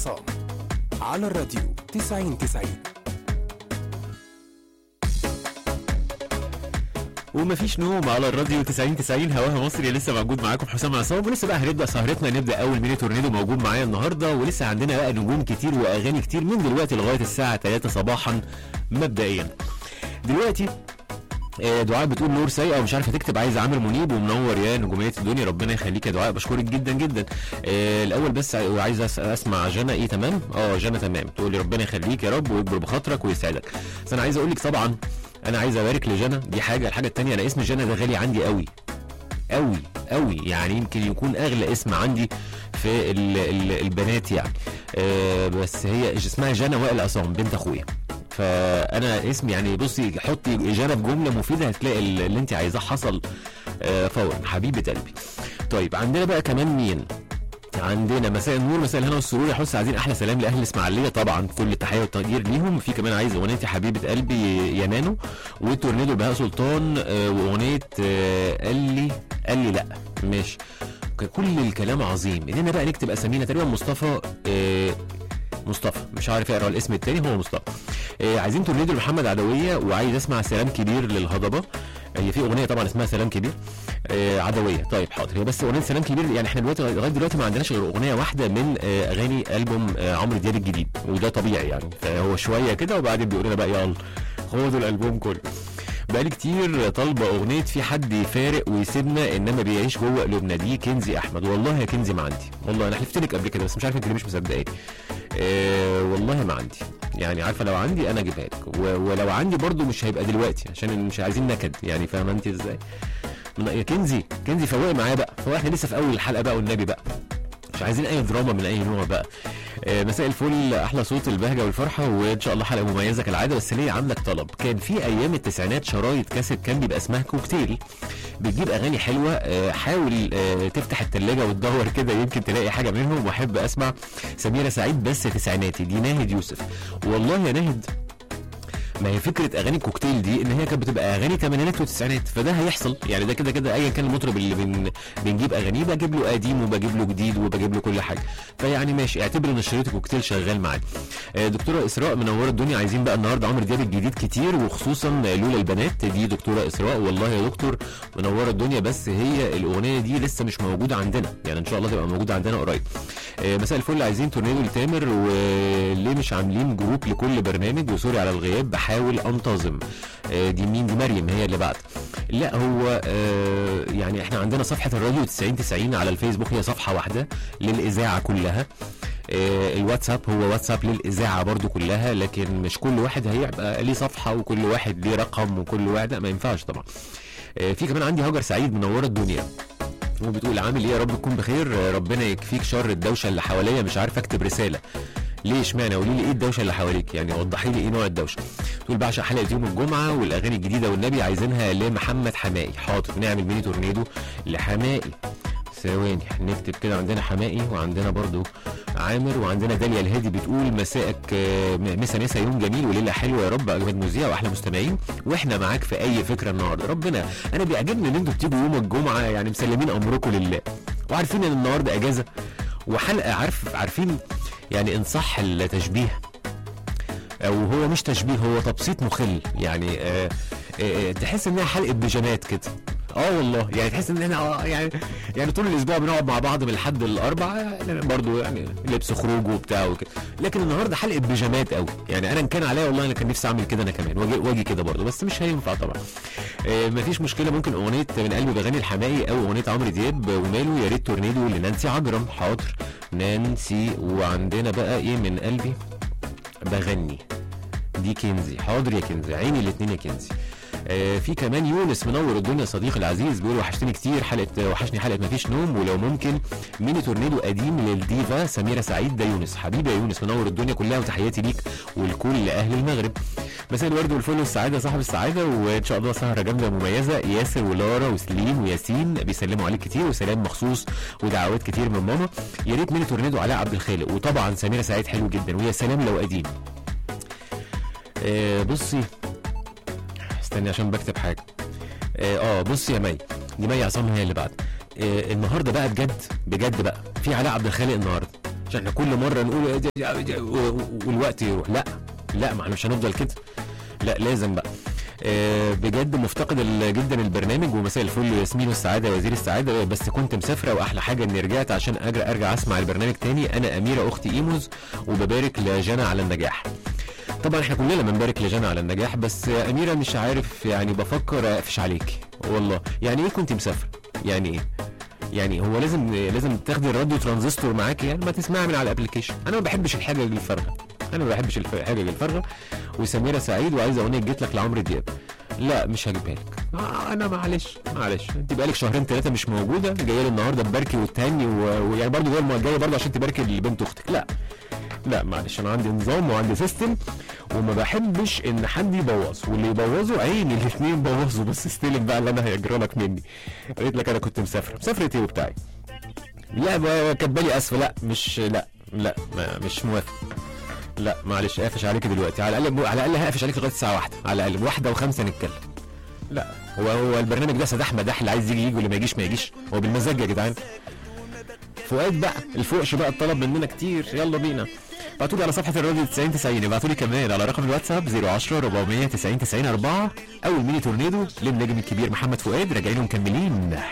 عصام على الراديو 90 90 ومفيش نوم على الراديو 90 90 هواها مصري لسه موجود معاكم حسام عصام ولسه بقى هنبدا سهرتنا نبدا اول ميني تورنيدو موجود معايا النهارده ولسه عندنا بقى نجوم كتير واغاني كتير من دلوقتي لغايه الساعه 3 صباحا مبدئيا دلوقتي آه، دعاء بتقول نور سيئه ومش عارفه تكتب عايز عامر منيب ومنور يا نجوميه الدنيا ربنا يخليك يا دعاء بشكرك جدا جدا آه، الاول بس عايز أس- اسمع جنى ايه تمام اه جنى تمام تقول لي ربنا يخليك يا رب ويكبر بخاطرك ويسعدك بس انا عايز اقول لك طبعا انا عايز ابارك لجنى دي حاجه الحاجه الثانيه انا اسم جنى ده غالي عندي قوي قوي قوي يعني يمكن يكون اغلى اسم عندي في ال ال البنات يعني آه بس هي اسمها جنى وائل عصام بنت اخويا فانا اسمي يعني بصي حطي جنى في جمله مفيده هتلاقي ال- اللي انت عايزاه حصل آه فورا حبيبه قلبي طيب عندنا بقى كمان مين عندنا مساء النور مساء الهنا والسرور يا حس عايزين احلى سلام لاهل اسماعيليه طبعا كل التحيه والتقدير ليهم في كمان عايز اغنيه يا حبيبه قلبي يا نانو والتورنيدو بهاء سلطان آه، واغنيه آه، قال لي قال لي لا ماشي ك- كل الكلام عظيم اننا بقى نكتب اسامينا تقريبا مصطفى آه، مصطفى مش عارف اقرا الاسم التاني هو مصطفى آه، عايزين تورنيدو لمحمد عدويه وعايز اسمع سلام كبير للهضبه هي في اغنيه طبعا اسمها سلام كبير آه عدويه طيب حاضر هي بس اغنيه سلام كبير يعني احنا دلوقتي لغايه دلوقتي ما عندناش غير اغنيه واحده من آه اغاني البوم آه عمرو دياب الجديد وده طبيعي يعني فهو شويه كده وبعدين بيقول لنا بقى يلا خدوا الالبوم كله بقالي كتير طالبه اغنيه في حد يفارق ويسيبنا انما بيعيش جوه قلوبنا دي كنزي احمد والله يا كنزي ما عندي والله انا حلفت لك قبل كده بس مش عارف انت ليه مش مصدقاني آه والله ما عندي يعني عارفه لو عندي انا اجيبها لك و- ولو عندي برضو مش هيبقى دلوقتي عشان مش عايزين نكد يعني فاهمه انت ازاي من يا كنزي كنزي فوقي معايا بقى فهو احنا لسه في اول الحلقه بقى والنبي بقى مش عايزين اي دراما من اي نوع بقى آه، مساء الفل احلى صوت البهجه والفرحه وان شاء الله حلقه مميزه كالعاده بس ليه عندك طلب كان في ايام التسعينات شرايط كاسيت كان بيبقى اسمها كوكتيل بتجيب اغاني حلوه آه، حاول آه، تفتح التلاجة وتدور كده يمكن تلاقي حاجه منهم واحب اسمع سميره سعيد بس تسعيناتي دي ناهد يوسف والله يا ناهد ما هي فكره اغاني الكوكتيل دي ان هي كانت بتبقى اغاني ثمانينات وتسعينات فده هيحصل يعني ده كده كده ايا كان المطرب اللي بن بنجيب اغانيه بجيب له قديم وبجيب له جديد وبجيب له كل حاجه فيعني ماشي اعتبر ان شريط الكوكتيل شغال معاك آه، دكتوره اسراء منوره الدنيا عايزين بقى النهارده عمرو دياب الجديد كتير وخصوصا لولا البنات دي دكتوره اسراء والله يا دكتور منوره الدنيا بس هي الاغنيه دي لسه مش موجوده عندنا يعني ان شاء الله تبقى موجوده عندنا قريب آه، مساء الفل عايزين تورنيدو لتامر وليه مش عاملين جروب لكل برنامج وسوري على الغياب بحاول انتظم آه، دي مين دي مريم هي اللي بعت لا هو آه، يعني احنا عندنا صفحه الراديو 90 90 على الفيسبوك هي صفحه واحده للاذاعه كلها آه، الواتساب هو واتساب للاذاعه برضو كلها لكن مش كل واحد هيبقى ليه صفحه وكل واحد ليه رقم وكل واحد لا ما ينفعش طبعا آه، في كمان عندي هاجر سعيد منوره الدنيا وبتقول عامل ايه يا رب تكون بخير آه، ربنا يكفيك شر الدوشه اللي حواليا مش عارف اكتب رساله ليه اشمعنى قولي لي ايه الدوشه اللي حواليك يعني وضحي لي ايه نوع الدوشه تقول بعشق حلقه يوم الجمعه والاغاني الجديده والنبي عايزينها لمحمد حمائي حاضر نعمل ميني تورنيدو لحمائي ثواني نكتب كده عندنا حمائي وعندنا برضو عامر وعندنا داليا الهادي بتقول مساءك آه، م- مسا مسا يوم جميل وليله حلوه يا رب اجمد مذيع واحلى مستمعين واحنا معاك في اي فكره النهارده ربنا انا بيعجبني ان انتوا بتيجوا يوم الجمعه يعني مسلمين امركم لله وعارفين ان النهارده اجازه وحلقه عارف عارفين يعني ان صح التشبيه او هو مش تشبيه هو تبسيط مخل يعني آه آه آه، تحس انها حلقه بيجامات كده اه والله يعني تحس ان احنا آه يعني يعني طول الاسبوع بنقعد مع بعض من الحد الاربع يعني برضو يعني لبس خروج وبتاع وكده لكن النهارده حلقه بيجامات قوي يعني انا ان كان عليا والله انا كان نفسي اعمل كده انا كمان واجي واجي كده برضو بس مش هينفع طبعا آه مفيش مشكله ممكن اغنيه من قلبي بغني الحماقي او اغنيه عمرو دياب وماله يا ريت تورنيدو لنانسي عجرم حاضر نانسي وعندنا بقى ايه من قلبي بغني دي كنزي حاضر يا كنزي عيني الاثنين يا كنزي آه في كمان يونس منور الدنيا صديقي العزيز بيقول وحشتني كتير حلقه وحشني حلقه مفيش نوم ولو ممكن ميني تورنيدو قديم للديفا سميره سعيد ده يونس حبيبي يا يونس منور الدنيا كلها وتحياتي ليك ولكل اهل المغرب مساء الورد والفل والسعاده صاحب السعاده وان شاء الله سهره جامده ومميزه ياسر ولارا وسليم وياسين بيسلموا عليك كتير وسلام مخصوص ودعوات كتير من ماما يا ريت ميني تورنيدو علاء عبد الخالق وطبعا سميره سعيد حلو جدا ويا سلام لو قديم آه بصي استني عشان بكتب حاجه اه آه، بصي يا مي دي مي عصام هي اللي بعد آه النهارده بقى بجد بجد بقى في علاء عبد الخالق النهارده عشان احنا كل مره نقول إيه ده- ده- و- و- والوقت يروح لا لا ما احنا مش هنفضل كده لا لازم بقى آه، بجد مفتقد ال- جدا البرنامج ومساء الفل ياسمين والسعاده يا وزير السعاده بس كنت مسافره واحلى حاجه اني رجعت عشان ارجع ارجع اسمع البرنامج تاني انا اميره اختي ايموز وببارك لجنى على النجاح طبعا احنا كلنا بنبارك لجنى على النجاح بس يا اميره مش عارف يعني بفكر اقفش عليكي والله يعني ايه كنت مسافره يعني ايه يعني هو لازم لازم تاخدي الراديو ترانزستور معاكي يعني ما تسمعي من على الابلكيشن انا ما بحبش الحاجه الفارغه انا ما بحبش الف- الحاجه الفارغه وسميره سعيد وعايزه اغنيه جيت لك لعمرو دياب لا مش هجيبها لك آه انا معلش معلش انت بقالك شهرين ثلاثه مش موجوده جايه لي النهارده تباركي وتهني و- ويعني برضه جايه الم- جايه برضه عشان تباركي لبنت اختك لا لا معلش انا عندي نظام وعندي سيستم وما بحبش ان حد يبوظ واللي يبوظه عيني الاثنين بوظوا بس استلم بقى اللي انا هيجرى لك مني قلت لك انا كنت مسافره مسافره ايه وبتاعي لا ما- كانت بالي اسفه لا مش لا لا ما مش موافق لا معلش قافش عليك دلوقتي على الاقل على الاقل هقفش عليك لغايه الساعه واحدة على الاقل واحدة وخمسة نتكلم لا هو هو البرنامج ده سداح مداح اللي عايز يجي يجي واللي ما يجيش ما يجيش هو بالمزاج يا جدعان فؤاد بقى الفوقش بقى الطلب مننا كتير يلا بينا ابعتوا لي على صفحه الراديو 90 90 ابعتوا لي كمان على رقم الواتساب 010 490 90 4 اول ميني تورنيدو للنجم الكبير محمد فؤاد راجعين ومكملين